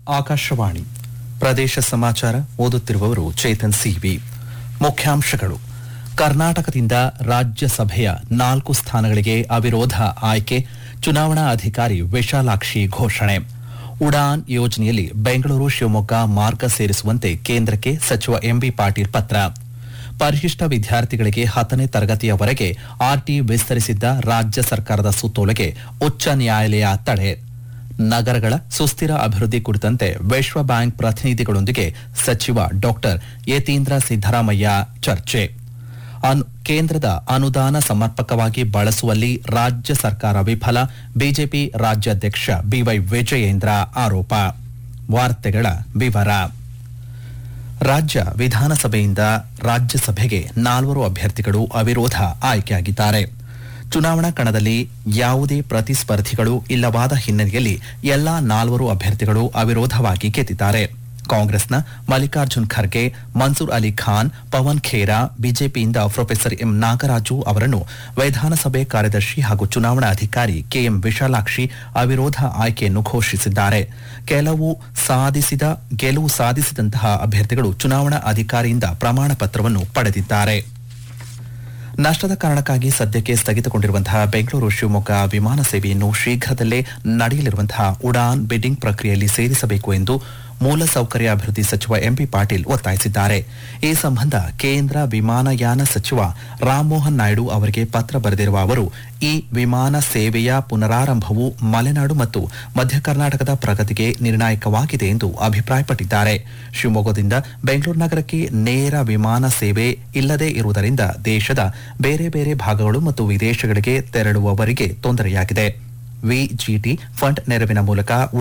ಆಕಾಶವಾಣಿ ಪ್ರದೇಶ ಸಮಾಚಾರ ಓದುತ್ತಿರುವವರು ಚೇತನ್ ಸಿವಿ ಮುಖ್ಯಾಂಶಗಳು ಕರ್ನಾಟಕದಿಂದ ರಾಜ್ಯಸಭೆಯ ನಾಲ್ಕು ಸ್ಥಾನಗಳಿಗೆ ಅವಿರೋಧ ಆಯ್ಕೆ ಚುನಾವಣಾ ಅಧಿಕಾರಿ ವಿಶಾಲಾಕ್ಷಿ ಘೋಷಣೆ ಉಡಾನ್ ಯೋಜನೆಯಲ್ಲಿ ಬೆಂಗಳೂರು ಶಿವಮೊಗ್ಗ ಮಾರ್ಗ ಸೇರಿಸುವಂತೆ ಕೇಂದ್ರಕ್ಕೆ ಸಚಿವ ಎಂಬಿ ಪಾಟೀಲ್ ಪತ್ರ ಪರಿಶಿಷ್ಟ ವಿದ್ಯಾರ್ಥಿಗಳಿಗೆ ಹತ್ತನೇ ತರಗತಿಯವರೆಗೆ ಆರ್ಟಿ ವಿಸ್ತರಿಸಿದ್ದ ರಾಜ್ಯ ಸರ್ಕಾರದ ಸುತ್ತೋಲೆಗೆ ಉಚ್ಚ ನ್ಯಾಯಾಲಯ ತಡೆ ನಗರಗಳ ಸುಸ್ಥಿರ ಅಭಿವೃದ್ಧಿ ಕುರಿತಂತೆ ವಿಶ್ವ ಬ್ಯಾಂಕ್ ಪ್ರತಿನಿಧಿಗಳೊಂದಿಗೆ ಸಚಿವ ಡಾಕ್ಟರ್ ಯತೀಂದ್ರ ಸಿದ್ದರಾಮಯ್ಯ ಚರ್ಚೆ ಅನು- ಕೇಂದ್ರದ ಅನುದಾನ ಸಮರ್ಪಕವಾಗಿ ಬಳಸುವಲ್ಲಿ ರಾಜ್ಯ ಸರ್ಕಾರ ವಿಫಲ ಬಿಜೆಪಿ ರಾಜ್ಯಾಧ್ಯಕ್ಷ ಬಿವೈ ವಿಜಯೇಂದ್ರ ಆರೋಪ ವಾರ್ತೆಗಳ ವಿವರ ರಾಜ್ಯ ವಿಧಾನಸಭೆಯಿಂದ ರಾಜ್ಯಸಭೆಗೆ ನಾಲ್ವರು ಅಭ್ಯರ್ಥಿಗಳು ಅವಿರೋಧ ಆಯ್ಕೆಯಾಗಿದ್ದಾರೆ ಚುನಾವಣಾ ಕಣದಲ್ಲಿ ಯಾವುದೇ ಪ್ರತಿಸ್ಪರ್ಧಿಗಳು ಇಲ್ಲವಾದ ಹಿನ್ನೆಲೆಯಲ್ಲಿ ಎಲ್ಲಾ ನಾಲ್ವರು ಅಭ್ಯರ್ಥಿಗಳು ಅವಿರೋಧವಾಗಿ ಗೆದ್ದಿದ್ದಾರೆ ಕಾಂಗ್ರೆಸ್ನ ಮಲ್ಲಿಕಾರ್ಜುನ್ ಖರ್ಗೆ ಮನ್ಸೂರ್ ಅಲಿ ಖಾನ್ ಪವನ್ ಖೇರಾ ಬಿಜೆಪಿಯಿಂದ ಪ್ರೊಫೆಸರ್ ಎಂ ನಾಗರಾಜು ಅವರನ್ನು ವಿಧಾನಸಭೆ ಕಾರ್ಯದರ್ಶಿ ಹಾಗೂ ಚುನಾವಣಾ ಅಧಿಕಾರಿ ಕೆಎಂ ವಿಶಾಲಾಕ್ಷಿ ಅವಿರೋಧ ಆಯ್ಕೆಯನ್ನು ಘೋಷಿಸಿದ್ದಾರೆ ಕೆಲವು ಸಾಧಿಸಿದ ಗೆಲುವು ಸಾಧಿಸಿದಂತಹ ಅಭ್ಯರ್ಥಿಗಳು ಚುನಾವಣಾ ಅಧಿಕಾರಿಯಿಂದ ಪ್ರಮಾಣ ಪತ್ರವನ್ನು ಪಡೆದಿದ್ದಾರೆ ನಷ್ಟದ ಕಾರಣಕ್ಕಾಗಿ ಸದ್ಯಕ್ಕೆ ಸ್ಥಗಿತಗೊಂಡಿರುವಂತಹ ಬೆಂಗಳೂರು ಶಿವಮೊಗ್ಗ ವಿಮಾನ ಸೇವೆಯನ್ನು ಶೀಘ್ರದಲ್ಲೇ ನಡೆಯಲಿರುವಂತಹ ಉಡಾನ್ ಬಿಡ್ಡಿಂಗ್ ಪ್ರಕ್ರಿಯೆಯಲ್ಲಿ ಸೇರಿಸಬೇಕು ಎಂದು ಮೂಲಸೌಕರ್ಯ ಅಭಿವೃದ್ಧಿ ಸಚಿವ ಎಂಪಿ ಪಾಟೀಲ್ ಒತ್ತಾಯಿಸಿದ್ದಾರೆ ಈ ಸಂಬಂಧ ಕೇಂದ್ರ ವಿಮಾನಯಾನ ಸಚಿವ ರಾಮಮೋಹನ್ ನಾಯ್ಡು ಅವರಿಗೆ ಪತ್ರ ಬರೆದಿರುವ ಅವರು ಈ ವಿಮಾನ ಸೇವೆಯ ಪುನರಾರಂಭವು ಮಲೆನಾಡು ಮತ್ತು ಮಧ್ಯ ಕರ್ನಾಟಕದ ಪ್ರಗತಿಗೆ ನಿರ್ಣಾಯಕವಾಗಿದೆ ಎಂದು ಅಭಿಪ್ರಾಯಪಟ್ಟಿದ್ದಾರೆ ಶಿವಮೊಗ್ಗದಿಂದ ಬೆಂಗಳೂರು ನಗರಕ್ಕೆ ನೇರ ವಿಮಾನ ಸೇವೆ ಇಲ್ಲದೇ ಇರುವುದರಿಂದ ದೇಶದ ಬೇರೆ ಬೇರೆ ಭಾಗಗಳು ಮತ್ತು ವಿದೇಶಗಳಿಗೆ ತೆರಳುವವರಿಗೆ ತೊಂದರೆಯಾಗಿದೆ ವಿಜಿಟಿ ಫಂಡ್ ನೆರವಿನ ಮೂಲಕ